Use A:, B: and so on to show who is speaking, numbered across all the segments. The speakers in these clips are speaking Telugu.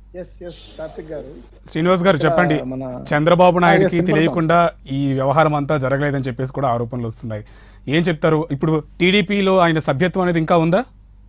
A: ఎస్ ఎస్ కార్తిక్ గారు
B: శ్రీనివాస్ గారు చెప్పండి
A: మన
B: చంద్రబాబు నాయుడుకి
A: yes,
B: తెలియకుండా ఈ వ్యవహారం అంతా జరగలేదని చెప్పేసి కూడా ఆరోపణలు వస్తున్నాయి ఏం చెప్తారు ఇప్పుడు టీడీపీలో ఆయన సభ్యత్వం అనేది ఇంకా ఉందా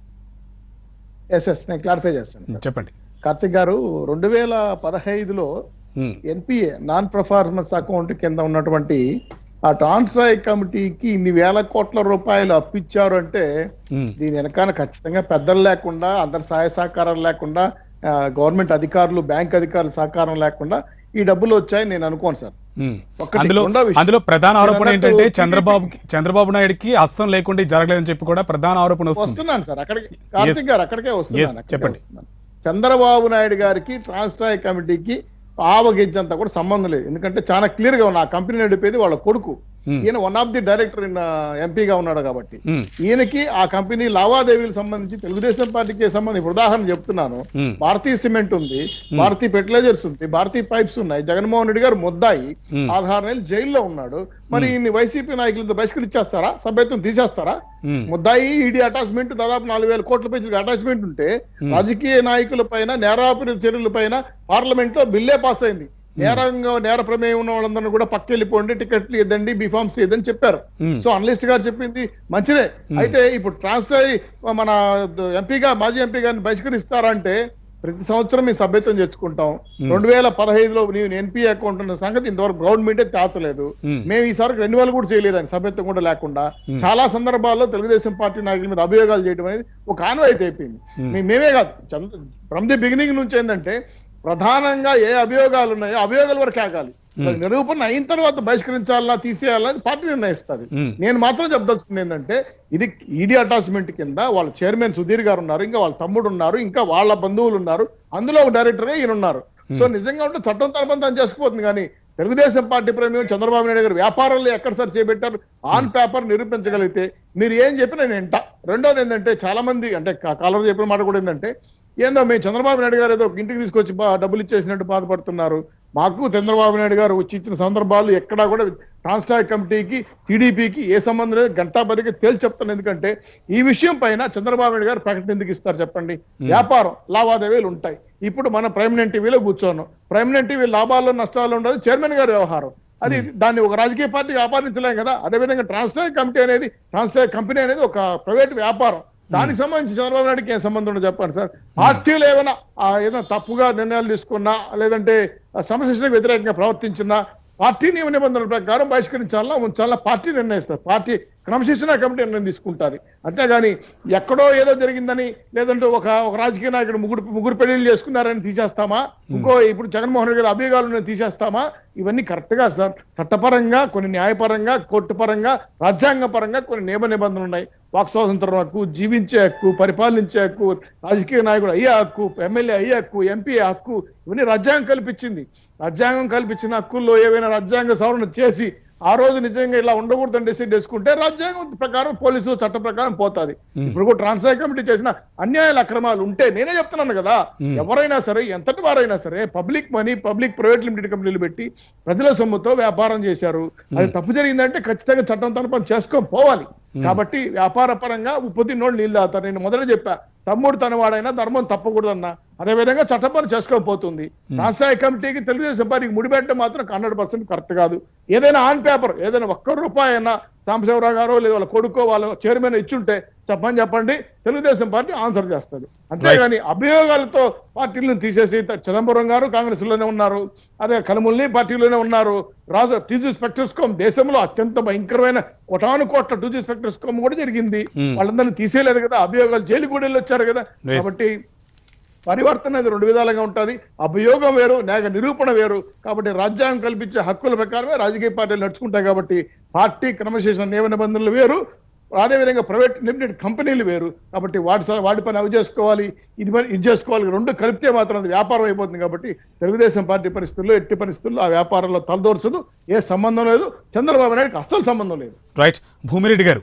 A: ఎస్ ఎస్ నేను క్లారిఫై చేస్తాను
B: చెప్పండి
A: కార్తిక్ గారు రెండు వేల పదహైదులో
B: ఉమ్,
A: ఎన్పిఏ నాన్ పర్ఫార్మెన్స్ అకౌంట్ కింద ఉన్నటువంటి ఆ ట్రాన్స్ఫర్ కమిటీకి ఇన్ని వేల కోట్ల రూపాయలు అప్పిచ్చారు అంటే
B: ఉమ్,
A: దీని వెనకాల ఖచ్చితంగా పెద్దలు లేకుండా అందరి సహాయ సహకారాలు లేకుండా ఆ, గవర్నమెంట్ అధికారులు బ్యాంక్ అధికారుల సహకారం లేకుండా ఈ డబ్బులు వచ్చాయని నేను అనుకోను సార్
B: ఉమ్.
A: ఒకటి,
B: అందులో
A: రెండో విషయం.
B: అందులో ప్రధాన ఆరోపణ
A: మీరు
B: ఏంటంటే
A: అన్నట్టు
B: చంద్రబాబు చంద్రబాబు నాయుడుకి హస్తం లేకుండా ఇది జరగలేదని చెప్పి కూడా ప్రధాన ఆరోపణ వస్తుంది
A: వస్తున్నాను సార్ అక్కడికి కార్తిక్ గారు అక్కడికే
B: Yes,
A: వస్తున్నాను అక్కడికే
B: చెప్పండి.
A: వస్తున్నాను. చంద్రబాబు నాయుడు గారికి ట్రాన్స్ట్రాయ్ కమిటీకి ఆవగించంత కూడా సంబంధం లేదు ఎందుకంటే చాలా క్లియర్ గా ఉన్న ఆ కంపెనీ నడిపేది వాళ్ళ కొడుకు
B: Hmm.
A: ఈయన one of the director in ఎంపీగా ఉన్నాడు కాబట్టి
B: ఉమ్,
A: ఈయనకి ఆ కంపెనీ లావాదేవీలకు సంబంధించి తెలుగుదేశం పార్టీకి సంబంధించి ఇప్పుడు ఉదాహరణ చెప్తున్నాను
B: ఉమ్,
A: భారతీయ సిమెంట్ ఉంది భారతీయ ఫెర్టిలైజర్స్ ఉంది భారతీయ పైప్స్ ఉన్నాయి జగన్మోహన్ రెడ్డి గారు ముద్దాయి
B: Hmm.
A: ఆధార నెలలు జైల్లో ఉన్నాడు మరి ఈయన్ని వైసీపీ నాయకులతో బహిష్కరించేస్తారా సభ్యత్వం తీసేస్తారా
B: ఉమ్,
A: ముద్దాయి ఈడీ అటాచ్మెంట్ దాదాపు నాలుగు వేల కోట్ల పైసలు అటాచ్మెంట్ ఉంటే రాజకీయ నాయకుల పైన నేరాపరి చర్యల పైన పార్లమెంట్ లో బిల్లే పాస్ అయింది నేరంగా నేర ప్రమేయం ఉన్న వాళ్ళందరినీ కూడా పక్కెళ్ళిపోండి టికెట్లు ఇద్దండి బీఫామ్స్ ఇద్దని చెప్పారు
B: ఉమ్,
A: సో అనలిస్ట్ గారు చెప్పింది మంచిదే అయితే ఇప్పుడు ట్రాన్స్ఫర్ అయ్యి మన ఎంపీగా మాజీ ఎంపీ గారిని బహిష్కరిస్తారంటే ప్రతి సంవత్సరం మేము సభ్యత్వం తెచ్చుకుంటాం రెండు వేల పదహైదులో నేను ఎన్పీ అకౌంట్ ఉన్న సంగతి ఇంతవరకు గవర్నమెంటే తేల్చలేదు
B: Hmm.
A: మేము ఈసారి రెన్యువల్ కూడా చేయలేదని సభ్యత్వం కూడా లేకుండా చాలా సందర్భాల్లో తెలుగుదేశం పార్టీ నాయకుల మీద అభియోగాలు చేయడం అనేది ఒక ఆన్వాయితీ అయిపోయింది మే- మేమే కాదు ఫ్రమ్ ది బిగినింగ్ నుంచి ఏంటంటే ప్రధానంగా ఏ అభియోగాలు ఉన్నాయో అభియోగాల వరకు ఆగాలి నిరూపణ అయిన తర్వాత బహిష్కరించాలా తీసేయాలని పార్టీ నిర్ణయిస్తుంది
B: ఉమ్,
A: నేను మాత్రం చెప్పదలుచుకుంది ఏంటంటే ఇది ఈడీ అటాచ్మెంట్ కింద వాళ్ళ చైర్మన్ సుధీర్ గారు ఉన్నారు ఇంకా వాళ్ళ తమ్ముడు ఉన్నారు ఇంకా వాళ్ళ బంధువులు ఉన్నారు అందులో ఒక డైరెక్టర్ గా ఈయన ఉన్నారు సో నిజంగా ఉంటే చట్టం తన పని తను చేసుకుపోతుంది కానీ తెలుగుదేశం పార్టీ ప్రమేయం చంద్రబాబు నాయుడు గారు వ్యాపారాలు ఎక్కడ సార్ చేపెట్టారు ఆన్ పేపర్ నిరూపించగలిగితే మీరు ఏం చెప్పినా నేను వింటా రెండోది ఏంటంటే చాలా మంది అంటే కాలర్ చెప్పిన మాట కూడా ఏంటంటే ఏందో మేము చంద్రబాబు నాయుడు గారు ఏదో ఒక ఇంటికి తీసుకొచ్చి బా- డబ్బులు ఇచ్చేసినట్టు బాధపడుతున్నారు మాకు చంద్రబాబు నాయుడు గారు వచ్చి ఇచ్చిన సందర్భాలు ఎక్కడా కూడా ట్రాన్స్టాక్ కమిటీకి టీడీపీకి ఏ సంబంధం లేదు గంటా బతికి తేల్చి చెప్తాను ఎందుకంటే ఈ విషయం పైన చంద్రబాబు నాయుడు గారు ప్రకటన ఎందుకు ఇస్తారు చెప్పండి వ్యాపారం లావాదేవీలు ఉంటాయి ఇప్పుడు మనం ప్రైమినెంట్ టీవీలో కూర్చోను ప్రైమినెంట్ టీవీ లాభాలు నష్టాలు ఉండదు చైర్మన్ గారి వ్యవహారం అది దాన్ని ఒక రాజకీయ పార్టీ వ్యాపారించలేం కదా అదేవిధంగా ట్రాన్స్టాక్ కమిటీ అనేది ట్రాన్స్టాక్ కంపెనీ అనేది ఒక ప్రైవేట్ వ్యాపారం దానికి సంబంధించి చంద్రబాబు నాయుడుకి ఏం సంబంధం ఉండదు చెప్పండి సార్ పార్టీలు ఏమైనా ఆ, ఏదైనా తప్పుగా నిర్ణయాలు తీసుకున్నా లేదంటే ఆ, సమశిక్షణకు వ్యతిరేకంగా ప్రవర్తించినా పార్టీ నియమ నిబంధనల ప్రకారం బహిష్కరించాలా ఉంచాలా పార్టీ నిర్ణయిస్తారు పార్టీ క్రమశిక్షణ కమిటీ నిర్ణయం తీసుకుంటుంది అంతేగాని ఎక్కడో ఏదో జరిగిందని లేదంటే ఒక ఒక రాజకీయ నాయకుడు ముగ్గురు ముగ్గురు పెళ్లిళ్ళు చేసుకున్నారని తీసేస్తామా ఇంకో ఇప్పుడు జగన్మోహన్ రెడ్డి గారి అభియోగాలు ఉన్నాయని తీసేస్తామా ఇవన్నీ కరెక్ట్ గా సార్ చట్టపరంగా కొన్ని న్యాయపరంగా కోర్టు పరంగా రాజ్యాంగ పరంగా కొన్ని నియమ నిబంధనలు ఉన్నాయి వాక్ స్వాతంత్రం హక్కు జీవించే హక్కు పరిపాలించే హక్కు రాజకీయ నాయకుడు అయ్యే హక్కు ఎమ్మెల్యే అయ్యే హక్కు ఎంపీ హక్కు ఇవన్నీ రాజ్యాంగం కల్పించింది రాజ్యాంగం కల్పించిన హక్కుల్లో ఏవైనా రాజ్యాంగ సవరణ చేసి ఆ రోజు నిజంగా ఇలా ఉండకూడదని డిసైడ్ చేసుకుంటే రాజ్యాంగం ప్రకారం పోలీసు చట్ట ప్రకారం పోతాది ఇప్పుడు కూడా ట్రాన్స్ఫర్ కమిటీ చేసిన అన్యాయాల అక్రమాలు ఉంటే నేనే చెప్తున్నాను కదా ఎవరైనా సరే ఎంతటి వారైనా సరే public money public private limited కంపెనీలు పెట్టి ప్రజల సొమ్ముతో వ్యాపారం చేశారు అది తప్పు జరిగిందంటే ఖచ్చితంగా చట్టం తన పని చేసుకొని పోవాలి కాబట్టి వ్యాపార పరంగా ఉప్పు తిన్నోళ్ళు నీళ్ళు తాగుతారు నేను మొదట చెప్పా తమ్ముడు తనవాడైనా ధర్మం తప్పకూడదన్నా అదేవిధంగా చట్టం పని చేసుకోకపోతుంది రాష్ట్రాయ కమిటీకి తెలుగుదేశం పార్టీకి ముడిపెట్టడం మాత్రం హండ్రెడ్ పర్సెంట్ కరెక్ట్ కాదు ఏదైనా ఆన్ పేపర్ ఏదైనా ఒక్క రూపాయి అయినా సాంబశివరావు గారో లేదా వాళ్ళ కొడుకో వాళ్ళ చైర్మన్ ఇచ్చుంటే చెప్పని చెప్పండి తెలుగుదేశం పార్టీ ఆన్సర్ చేస్తుంది అంతేగాని అభియోగాలతో పార్టీలను తీసేసి త- చిదంబరం గారు కాంగ్రెస్ లోనే ఉన్నారు అదే కనుమల్ని పార్టీలోనే ఉన్నారు రాజు టీజీ స్పెక్టర్స్కోమ్ దేశంలో అత్యంత భయంకరమైన కోటాను కోట్ల టూజీ స్పెక్టర్స్కోమ్ కూడా జరిగింది
B: Hmm.
A: వాళ్ళందరినీ తీసేయలేదు కదా అభియోగాలు జైలు కూడా వెళ్ళి వచ్చారు కదా
B: Yes.
A: కాబట్టి పరివర్తన అనేది రెండు విధాలుగా ఉంటుంది అభియోగం వేరు నేగ నిరూపణ వేరు కాబట్టి రాజ్యాంగం కల్పించే హక్కుల ప్రకారమే రాజకీయ పార్టీలు నడుచుకుంటాయి కాబట్టి పార్టీ క్రమశిక్షణ నియమ నిబంధనలు వేరు అదేవిధంగా ప్రైవేట్ లిమిటెడ్ కంపెనీలు వేరు కాబట్టి వాటి స- వాటి పని అవి చేసుకోవాలి ఇది పని ఇది చేసుకోవాలి రెండు కలిపితే మాత్రం అది వ్యాపారం అయిపోతుంది కాబట్టి తెలుగుదేశం పార్టీ పరిస్థితుల్లో ఎట్టి పరిస్థితుల్లో ఆ వ్యాపారంలో తలదోర్చదు ఏ సంబంధం లేదు చంద్రబాబు నాయుడుకి అస్సలు సంబంధం లేదు
B: రైట్ భూమిరెడ్డి గారు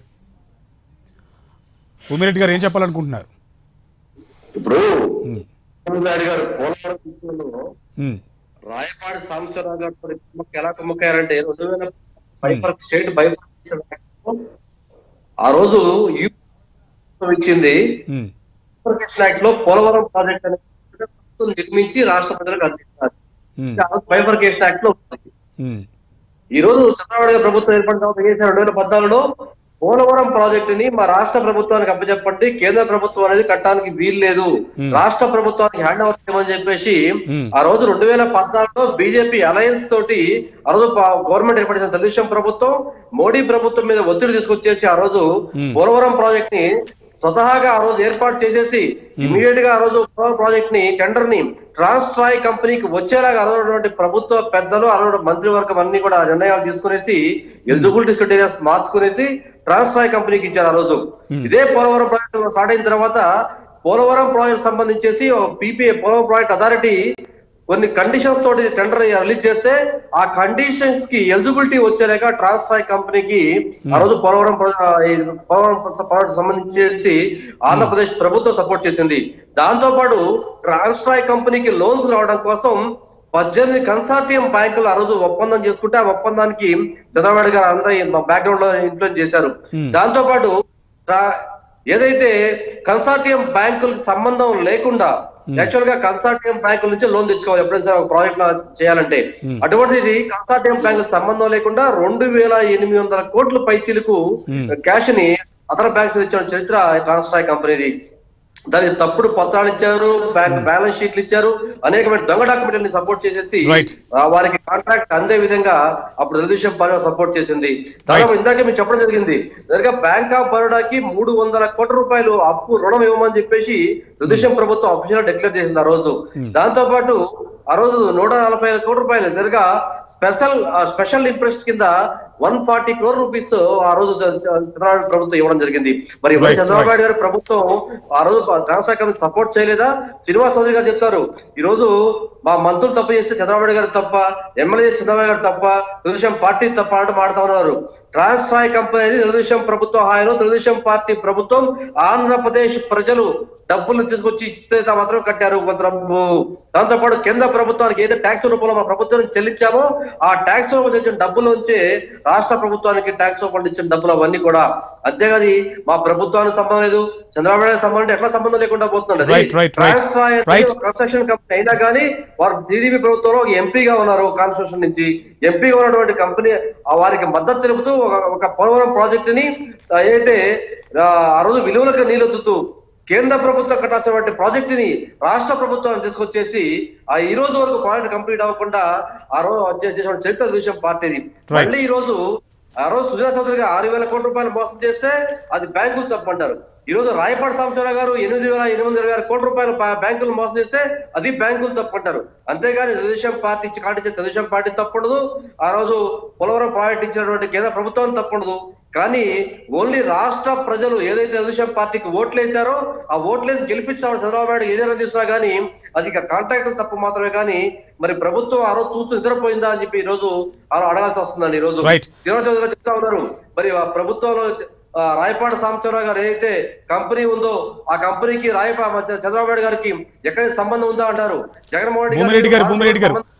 B: భూమిరెడ్డి గారు ఏం చెప్పాలనుకుంటున్నారు
C: ఇప్పుడు
B: ఉమ్,
C: చంద్రబాబు నాయుడు గారు పోలవరం విషయంలో
B: ఉమ్,
C: రాయపాడి సాంబశివరావు గారితో కుమ్మక్క ఎలా కుమ్మక్కారంటే రెండు వేల బైఫర్ స్టేట్ బైఫర్ ఆ రోజు యూ ఇచ్చింది
B: ఉమ్,
C: బైఫర్కేషన్ యాక్ట్ లో పోలవరం ప్రాజెక్ట్ అనేది ప్రభుత్వం నిర్మించి రాష్ట్ర ప్రజలకు అందిస్తున్నారు
B: ఉమ్,
C: బైఫర్కేషన్ యాక్ట్ లో ఉంది.
B: ఉమ్,
C: ఈ రోజు చంద్రబాబు నాయుడు ప్రభుత్వం ఏర్పడిన తర్వాత ఏం చేశారు రెండు వేల పద్నాలుగులో పోలవరం ప్రాజెక్టు ని మా రాష్ట్ర ప్రభుత్వానికి అప్పచెప్పండి కేంద్ర ప్రభుత్వం అనేది కట్టడానికి వీలు లేదు
B: Hmm.
C: రాష్ట్ర ప్రభుత్వానికి హ్యాండ్ ఓవర్ చేయమని చెప్పేసి
B: Hmm.
C: ఆ రోజు రెండు వేల పద్నాలుగులో బీజేపీ అలయన్స్ తోటి ఆ రోజు గవర్నమెంట్ ఏర్పడిన తెలుగుదేశం ప్రభుత్వం మోడీ ప్రభుత్వం మీద ఒత్తిడి తీసుకొచ్చేసి ఆ రోజు
B: Hmm.
C: పోలవరం ప్రాజెక్ట్ ని స్వతహాగా ఆ రోజు ఏర్పాటు చేసేసి ఇమీడియట్ గా ఆ రోజు పోలవరం ప్రాజెక్ట్ ని టెండర్ ని ట్రాన్స్ట్రాయ్ కంపెనీకి వచ్చేలాగా అలవటువంటి ప్రభుత్వ పెద్దలు అలవడం మంత్రివర్గం అన్ని కూడా నిర్ణయాలు తీసుకునేసి ఎలిజిబిలిటీ క్రైటీరియాస్ మార్చుకునేసి ట్రాన్స్ట్రాయ్ కంపెనీకి ఇచ్చారు ఆ రోజు ఇదే పోలవరం ప్రాజెక్ట్ స్టార్ట్ అయిన తర్వాత పోలవరం ప్రాజెక్ట్ సంబంధించేసి పీపీ పోలవరం ప్రాజెక్ట్ అథారిటీ కొన్ని కండిషన్స్ తోటి టెండర్ రిలీజ్ చేస్తే ఆ కండిషన్స్ కి ఎలిజిబిలిటీ వచ్చేలాగా ట్రాన్స్ట్రాయ్ కంపెనీకి ఆ రోజు పోలవరం ప్ర- ఈ పోలవరం ప్రాజెక్ట్ సంబంధించేసి ఆంధ్రప్రదేశ్ ప్రభుత్వం సపోర్ట్ చేసింది దాంతో పాటు ట్రాన్స్ట్రాయ్ కంపెనీకి లోన్స్ రావడం కోసం పద్దెనిమిది కన్సార్టియం బ్యాంకులు ఆ రోజు ఒప్పందం చేసుకుంటే ఆ ఒప్పందానికి చంద్రబాబు నాయుడు గారు అందరూ బ్యాక్గ్రౌండ్ లో ఇన్ఫ్లుయెన్స్ చేశారు
B: Hmm.
C: దాంతో పాటు ట్రా- ఏదైతే కన్సార్టియం బ్యాంకులకు సంబంధం లేకుండా యాక్చువల్ గా కన్సార్టియం బ్యాంకుల నుంచి లోన్ తెచ్చుకోవాలి ఎప్పుడైనా సరే ఒక ప్రాజెక్ట్ చేయాలంటే
B: Hmm.
C: అటువంటిది కన్సార్టియం బ్యాంకులకు సంబంధం లేకుండా రెండు వేల ఎనిమిది వందల కోట్ల పైచీలకు
B: Hmm.
C: క్యాష్ ని అదర్ బ్యాంక్స్ ఇచ్చిన చరిత్ర ట్రాన్స్ట్రాయ్ కంపెనీది దానికి తప్పుడు పత్రాలు ఇచ్చారు బ్యాంక్ బ్యాలెన్స్ షీట్లు ఇచ్చారు అనేకమైన దొంగ డాక్యుమెంట్ని సపోర్ట్ చేసేసి
B: Right.
C: ఆ వారికి కాంట్రాక్ట్ అందే విధంగా అప్పుడు తెలుగుదేశం పార్టీ సపోర్ట్ చేసింది తర్వాత ఇందాక మీరు చెప్పడం జరిగింది జరిగా బ్యాంక్ ఆఫ్ బరోడాకి మూడు వందల కోట్ల రూపాయలు అప్పు రుణం ఇవ్వమని చెప్పేసి తెలుగుదేశం ప్రభుత్వం అఫీషియల్ డిక్లేర్ చేసింది ఆ రోజు దాంతో పాటు ఆ రోజు నూట నలభై ఐదు కోట్ల రూపాయలు జరిగా స్పెషల్ స్పెషల్ ఇంట్రెస్ట్ కింద వన్ ఫార్టీ క్రోర్ రూపీస్ ఆ రోజు చ- చ- చంద్రబాబు ప్రభుత్వం ఇవ్వడం జరిగింది మరి ఇవాళ
B: Right,
C: చంద్రబాబు
B: right.
C: నాయుడు గారి ప్రభుత్వం ఆ రోజు ట్రాన్స్ఫర్ కంపెనీ సపోర్ట్ చేయలేదా శ్రీనివాస్ చౌదరి గారు చెప్తారు ఈ రోజు మా మంత్రులు తప్పు చేస్తే చంద్రబాబు నాయుడు గారు తప్ప ఎమ్మెల్యే చంద్రబాబు గారు తప్ప తెలుగుదేశం పార్టీ తప్ప అంటూ మాడుతా ఉన్నారు ట్రాన్స్ట్రాయ్ కంపెనీ అనేది తెలుగుదేశం ప్రభుత్వం హాయంలో తెలుగుదేశం పార్టీ ప్రభుత్వం ఆంధ్రప్రదేశ్ ప్రజలు డబ్బులు తీసుకొచ్చి ఇస్తే మాత్రం కట్టారు కొంతమంది దాంతో పాటు కేంద్ర ప్రభుత్వానికి ఏదైతే ట్యాక్స్ రూపంలో మన ప్రభుత్వం చెల్లించామో ఆ ట్యాక్స్ రూపంలో ఇచ్చిన డబ్బుల నుంచి రాష్ట్ర ప్రభుత్వానికి ట్యాక్స్ రూపంలో ఇచ్చిన డబ్బులు అవన్నీ కూడా అంతేగాది మా ప్రభుత్వానికి సంబంధం లేదు చంద్రబాబు నాయుడు సంబంధం అంటే ఎట్లా సంబంధం లేకుండా పోతుంది
B: Right, right, right.
C: Transstroy
B: Right.
C: Construction company అయినా కానీ వారు టీడీపీ ప్రభుత్వంలో ఒక ఎంపీగా ఉన్నారు కాన్స్టిట్యూషన్ నుంచి ఎంపీగా ఉన్నటువంటి కంపెనీ ఆ వారికి మద్దతు తెలుపుతూ ఒక ఒక పోలవరం ప్రాజెక్ట్ ని ఆ, ఏదైతే ఆ, ఆ రోజు విలువలకు నీళ్ళొద్దుతూ కేంద్ర ప్రభుత్వం కట్టాల్సినటువంటి ప్రాజెక్ట్ ని రాష్ట్ర ప్రభుత్వాన్ని తీసుకొచ్చేసి ఆ ఈ రోజు వరకు ప్రాజెక్ట్ కంప్లీట్ అవ్వకుండా ఆ రోజు చే- చేసిన చరిత్ర విషయం పార్టీది
B: Right.
C: మళ్ళీ ఈ రోజు ఆ రోజు సుజనా చౌదరి గారు ఆరు వేల కోట్ల రూపాయలు మోసం చేస్తే అది బ్యాంకులు తప్పంటారు ఈ రోజు రాయపాటి సాంబశివరావు గారు ఎనిమిది వేల ఎనిమిది వందల ఇరవై ఆరు కోట్ల రూపాయలు బా- బ్యాంకులు మోసం చేస్తే అది బ్యాంకులు తప్పంటారు అంతేగాని తెలుగుదేశం పార్టీ ఇచ్చి కాటించే తెలుగుదేశం పార్టీ తప్పుండదు ఆ రోజు పోలవరం ప్రాజెక్ట్ ఇచ్చినటువంటి కేంద్ర ప్రభుత్వం తప్పుండదు కానీ ఓన్లీ రాష్ట్ర ప్రజలు ఏదైతే తెలుగుదేశం పార్టీకి ఓట్లు వేశారో ఆ ఓట్లేసి గెలిపించామని చంద్రబాబు నాయుడు ఏదైనా తీసుకున్నా కానీ అది ఇక కాంట్రాక్టర్ తప్పు మాత్రమే కానీ మరి ప్రభుత్వం ఆ రోజు చూస్తూ నిద్రపోయిందా అని చెప్పి ఈ రోజు అలా అడగాల్సి వస్తుందండి ఈ రోజు
B: Right.
C: శ్రీనివాస్ చౌదరి గారు చెప్తా ఉన్నారు మరి ఆ ప్రభుత్వంలో ఆ, రాయపాటి సాంబశివరావు గారు ఏదైతే కంపెనీ ఉందో ఆ కంపెనీకి రాయపా చంద్రబాబు నాయుడు గారికి ఎక్కడ సంబంధం ఉందా అంటారు జగన్మోహన్ రెడ్డి
B: భూమిరెడ్డి గారు, భూమిరెడ్డి గారు.
C: సంబంధం